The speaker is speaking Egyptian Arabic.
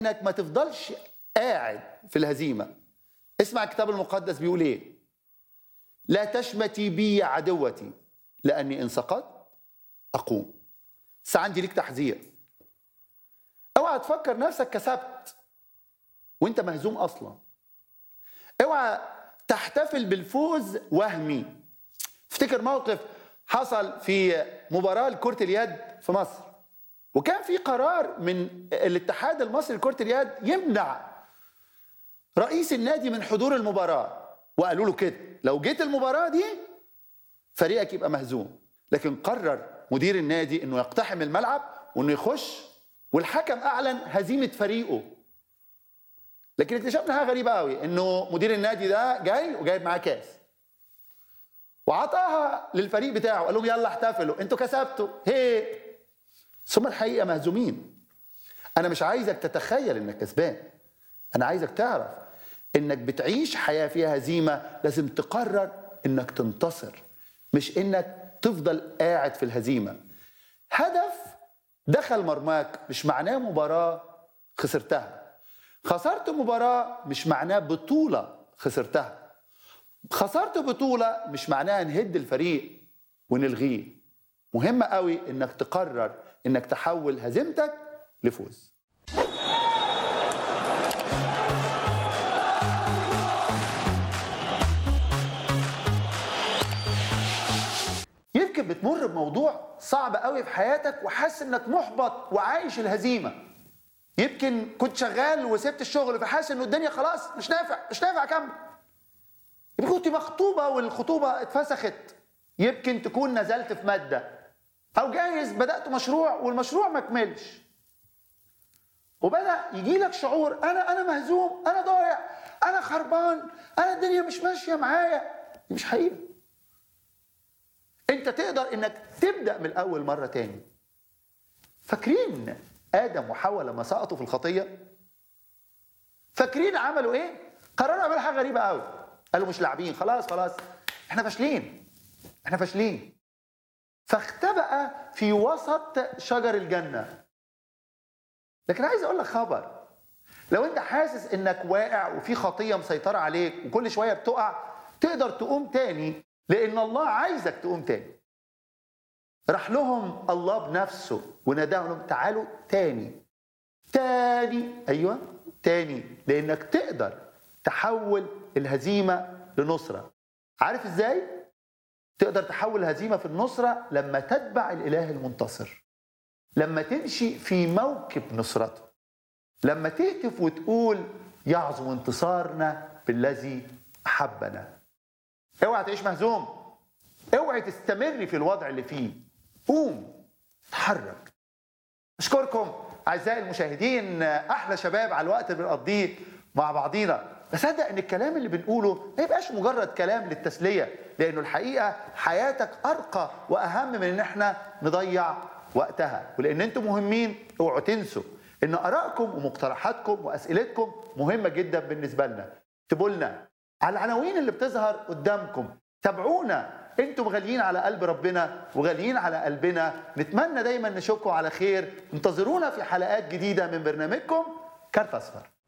انك ما تفضلش قاعد في الهزيمه اسمع الكتاب المقدس بيقول ايه لا تشمتي بي يا عدوتي لاني ان سقطت اقوم بس عندي ليك تحذير اوعى تفكر نفسك كسبت وانت مهزوم اصلا اوعى تحتفل بالفوز وهمي افتكر موقف حصل في مباراة لكرة اليد في مصر وكان في قرار من الاتحاد المصري لكرة اليد يمنع رئيس النادي من حضور المباراة وقالوا له كده لو جيت المباراة دي فريقك يبقى مهزوم لكن قرر مدير النادي انه يقتحم الملعب وانه يخش والحكم اعلن هزيمة فريقه لكن اكتشفنا حاجة غريبة قوي انه مدير النادي ده جاي وجايب معاه كاس وعطاها للفريق بتاعه قال لهم يلا احتفلوا انتوا كسبتوا هي ثم الحقيقه مهزومين انا مش عايزك تتخيل انك كسبان انا عايزك تعرف انك بتعيش حياه فيها هزيمه لازم تقرر انك تنتصر مش انك تفضل قاعد في الهزيمه هدف دخل مرماك مش معناه مباراه خسرتها خسرت مباراه مش معناه بطوله خسرتها خسرت بطولة مش معناها نهد الفريق ونلغيه مهم قوي انك تقرر انك تحول هزيمتك لفوز يمكن بتمر بموضوع صعب قوي في حياتك وحاسس انك محبط وعايش الهزيمه يمكن كنت شغال وسبت الشغل فحاسس انه الدنيا خلاص مش نافع مش نافع اكمل يمكن كنت مخطوبة والخطوبة اتفسخت يمكن تكون نزلت في مادة أو جايز بدأت مشروع والمشروع ما كملش وبدأ يجي لك شعور أنا أنا مهزوم أنا ضايع أنا خربان أنا الدنيا مش ماشية معايا دي مش حقيقة أنت تقدر إنك تبدأ من الأول مرة تاني فاكرين آدم وحواء لما سقطوا في الخطية فاكرين عملوا إيه؟ قرروا يعملوا حاجة غريبة قوي قالوا مش لاعبين خلاص خلاص احنا فاشلين احنا فاشلين فاختبأ في وسط شجر الجنة لكن عايز اقول لك خبر لو انت حاسس انك واقع وفي خطية مسيطرة عليك وكل شوية بتقع تقدر تقوم تاني لان الله عايزك تقوم تاني راح لهم الله بنفسه وناداهم لهم تعالوا تاني تاني ايوه تاني لانك تقدر تحول الهزيمة لنصرة عارف ازاي؟ تقدر تحول الهزيمة في النصرة لما تتبع الإله المنتصر لما تمشي في موكب نصرته لما تهتف وتقول يعظم انتصارنا بالذي أحبنا اوعى تعيش مهزوم اوعى تستمر في الوضع اللي فيه قوم اتحرك اشكركم اعزائي المشاهدين احلى شباب على الوقت اللي بنقضيه مع بعضينا بصدق ان الكلام اللي بنقوله ما يبقاش مجرد كلام للتسليه لانه الحقيقه حياتك ارقى واهم من ان احنا نضيع وقتها ولان انتم مهمين اوعوا تنسوا ان ارائكم ومقترحاتكم واسئلتكم مهمه جدا بالنسبه لنا اكتبوا لنا على العناوين اللي بتظهر قدامكم تابعونا انتم غاليين على قلب ربنا وغاليين على قلبنا نتمنى دايما نشوفكم على خير انتظرونا في حلقات جديده من برنامجكم كارت اصفر